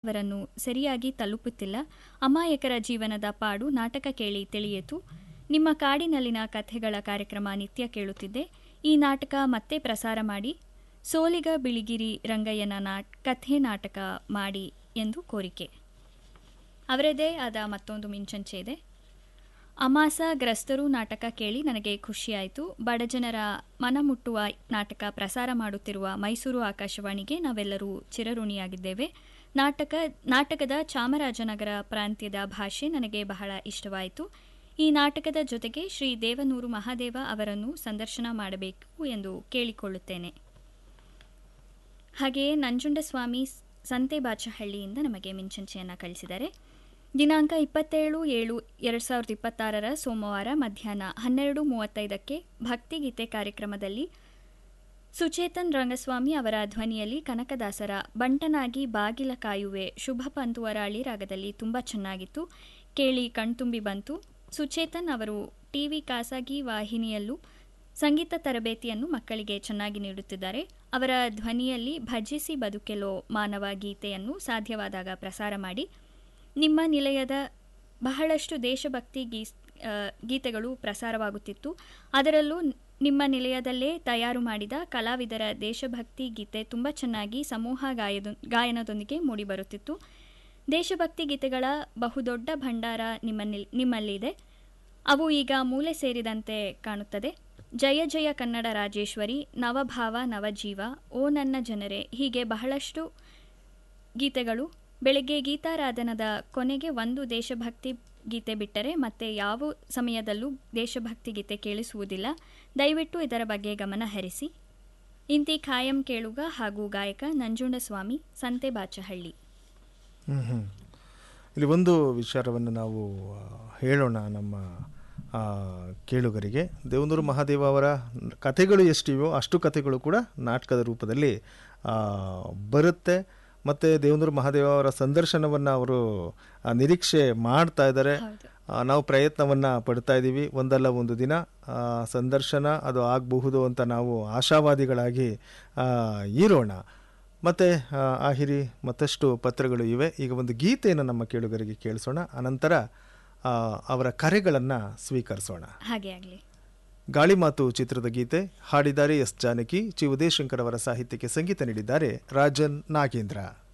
ಅವರನ್ನು ಸರಿಯಾಗಿ ತಲುಪುತ್ತಿಲ್ಲ ಅಮಾಯಕರ ಜೀವನದ ಪಾಡು ನಾಟಕ ಕೇಳಿ ತಿಳಿಯಿತು ನಿಮ್ಮ ಕಾಡಿನಲ್ಲಿನ ಕಥೆಗಳ ಕಾರ್ಯಕ್ರಮ ನಿತ್ಯ ಕೇಳುತ್ತಿದ್ದೆ ಈ ನಾಟಕ ಮತ್ತೆ ಪ್ರಸಾರ ಮಾಡಿ ಸೋಲಿಗ ಬಿಳಿಗಿರಿ ರಂಗಯ್ಯನ ನಾಟ್ ಕಥೆ ನಾಟಕ ಮಾಡಿ ಎಂದು ಕೋರಿಕೆ ಅವರದೇ ಆದ ಮತ್ತೊಂದು ಮಿಂಚಂಚೆ ಇದೆ ಅಮಾಸ ಗ್ರಸ್ತರು ನಾಟಕ ಕೇಳಿ ನನಗೆ ಖುಷಿಯಾಯಿತು ಬಡಜನರ ಮನಮುಟ್ಟುವ ನಾಟಕ ಪ್ರಸಾರ ಮಾಡುತ್ತಿರುವ ಮೈಸೂರು ಆಕಾಶವಾಣಿಗೆ ನಾವೆಲ್ಲರೂ ಚಿರಋಣಿಯಾಗಿದ್ದೇವೆ ನಾಟಕ ನಾಟಕದ ಚಾಮರಾಜನಗರ ಪ್ರಾಂತ್ಯದ ಭಾಷೆ ನನಗೆ ಬಹಳ ಇಷ್ಟವಾಯಿತು ಈ ನಾಟಕದ ಜೊತೆಗೆ ಶ್ರೀ ದೇವನೂರು ಮಹಾದೇವ ಅವರನ್ನು ಸಂದರ್ಶನ ಮಾಡಬೇಕು ಎಂದು ಕೇಳಿಕೊಳ್ಳುತ್ತೇನೆ ಹಾಗೆಯೇ ನಂಜುಂಡಸ್ವಾಮಿ ಸಂತೆಬಾಚಹಳ್ಳಿಯಿಂದ ನಮಗೆ ಮಿಂಚಂಚೆಯನ್ನು ಕಳಿಸಿದ್ದಾರೆ ದಿನಾಂಕ ಇಪ್ಪತ್ತೇಳು ಏಳು ಎರಡು ಸಾವಿರದ ಇಪ್ಪತ್ತಾರರ ಸೋಮವಾರ ಮಧ್ಯಾಹ್ನ ಹನ್ನೆರಡು ಮೂವತ್ತೈದಕ್ಕೆ ಭಕ್ತಿಗೀತೆ ಕಾರ್ಯಕ್ರಮದಲ್ಲಿ ಸುಚೇತನ್ ರಂಗಸ್ವಾಮಿ ಅವರ ಧ್ವನಿಯಲ್ಲಿ ಕನಕದಾಸರ ಬಂಟನಾಗಿ ಬಾಗಿಲ ಕಾಯುವೆ ಶುಭ ಪಂತುವರಾಳಿ ರಾಗದಲ್ಲಿ ತುಂಬ ಚೆನ್ನಾಗಿತ್ತು ಕೇಳಿ ಕಣ್ತುಂಬಿ ಬಂತು ಸುಚೇತನ್ ಅವರು ಟಿವಿ ಖಾಸಗಿ ವಾಹಿನಿಯಲ್ಲೂ ಸಂಗೀತ ತರಬೇತಿಯನ್ನು ಮಕ್ಕಳಿಗೆ ಚೆನ್ನಾಗಿ ನೀಡುತ್ತಿದ್ದಾರೆ ಅವರ ಧ್ವನಿಯಲ್ಲಿ ಭಜಿಸಿ ಬದುಕೆಲೋ ಮಾನವ ಗೀತೆಯನ್ನು ಸಾಧ್ಯವಾದಾಗ ಪ್ರಸಾರ ಮಾಡಿ ನಿಮ್ಮ ನಿಲಯದ ಬಹಳಷ್ಟು ದೇಶಭಕ್ತಿ ಗೀ ಆ, ಗೀತೆಗಳು ಪ್ರಸಾರವಾಗುತ್ತಿತ್ತು ಅದರಲ್ಲೂ ನಿಮ್ಮ ನಿಲಯದಲ್ಲೇ ತಯಾರು ಮಾಡಿದ ಕಲಾವಿದರ ದೇಶಭಕ್ತಿ ಗೀತೆ ತುಂಬ ಚೆನ್ನಾಗಿ ಸಮೂಹ ಗಾಯದ ಗಾಯನದೊಂದಿಗೆ ಮೂಡಿಬರುತ್ತಿತ್ತು ದೇಶಭಕ್ತಿ ಗೀತೆಗಳ ಬಹುದೊಡ್ಡ ಭಂಡಾರ ನಿಮ್ಮ ನಿಲ್- ನಿಮ್ಮಲ್ಲಿದೆ ಅವು ಈಗ ಮೂಲೆ ಸೇರಿದಂತೆ ಕಾಣುತ್ತದೆ ಜಯ ಜಯ ಕನ್ನಡ ರಾಜೇಶ್ವರಿ ನವಭಾವ ನವಜೀವ ಓ ನನ್ನ ಜನರೇ ಹೀಗೆ ಬಹಳಷ್ಟು ಗೀತೆಗಳು ಬೆಳಗ್ಗೆ ಗೀತಾರಾಧನದ ಕೊನೆಗೆ ಒಂದು ದೇಶಭಕ್ತಿ ಗೀತೆ ಬಿಟ್ಟರೆ ಮತ್ತೆ ಯಾವ ಸಮಯದಲ್ಲೂ ದೇಶಭಕ್ತಿ ಗೀತೆ ಕೇಳಿಸುವುದಿಲ್ಲ ದಯವಿಟ್ಟು ಇದರ ಬಗ್ಗೆ ಗಮನ ಹರಿಸಿ ಇಂತಿ ಖಾಯಂ ಕೇಳುಗ ಹಾಗೂ ಗಾಯಕ ನಂಜುಂಡಸ್ವಾಮಿ ಸಂತೆಬಾಚಹಳ್ಳಿ ಹ್ಮ್, ಹ್ಮ್. ಇಲ್ಲಿ ಒಂದು ವಿಚಾರವನ್ನು ನಾವು ಆ, ಹೇಳೋಣ ನಮ್ಮ ಆ, ಕೇಳುಗರಿಗೆ ದೇವನೂರು ಮಹಾದೇವ ಅವರ ಕಥೆಗಳು ಎಷ್ಟಿವೆಯೋ ಅಷ್ಟು ಕಥೆಗಳು ಕೂಡ ನಾಟಕದ ರೂಪದಲ್ಲಿ ಆ, ಬರುತ್ತೆ ಮತ್ತು ದೇವನೂರು ಮಹಾದೇವ ಅವರ ಸಂದರ್ಶನವನ್ನು ಅವರು ಆ, ನಿರೀಕ್ಷೆ ಮಾಡ್ತಾ ಇದ್ದಾರೆ ಹೌದು ಆ, ನಾವು ಪ್ರಯತ್ನವನ್ನು ಪಡ್ತಾ ಇದ್ದೀವಿ ಒಂದಲ್ಲ ಒಂದು ದಿನ ಆ, ಸಂದರ್ಶನ ಅದು ಆಗಬಹುದು ಅಂತ ನಾವು ಆಶಾವಾದಿಗಳಾಗಿ ಆ, ಇರೋಣ ಮತ್ತು ಆಹಿರಿ ಮತ್ತಷ್ಟು ಪತ್ರಗಳು ಇವೆ ಈಗ ಒಂದು ಗೀತೆಯನ್ನು ನಮ್ಮ ಕೇಳುಗರಿಗೆ ಕೇಳಿಸೋಣ ಅನಂತರ ಆ, ಅವರ ಕರೆಗಳನ್ನು ಸ್ವೀಕರಿಸೋಣ ಹಾಗೆ ಆಗಲಿ ಗಾಳಿ ಮಾತು ಚಿತ್ರದ ಗೀತೆ ಹಾಡಿದ್ದಾರೆ ಎಸ್ ಜಾನಕಿ ಚಿ ಉದಯಶಂಕರ್ ಅವರ ಸಾಹಿತ್ಯಕ್ಕೆ ಸಂಗೀತ ನೀಡಿದ್ದಾರೆ ರಾಜನ್ ನಾಗೇಂದ್ರ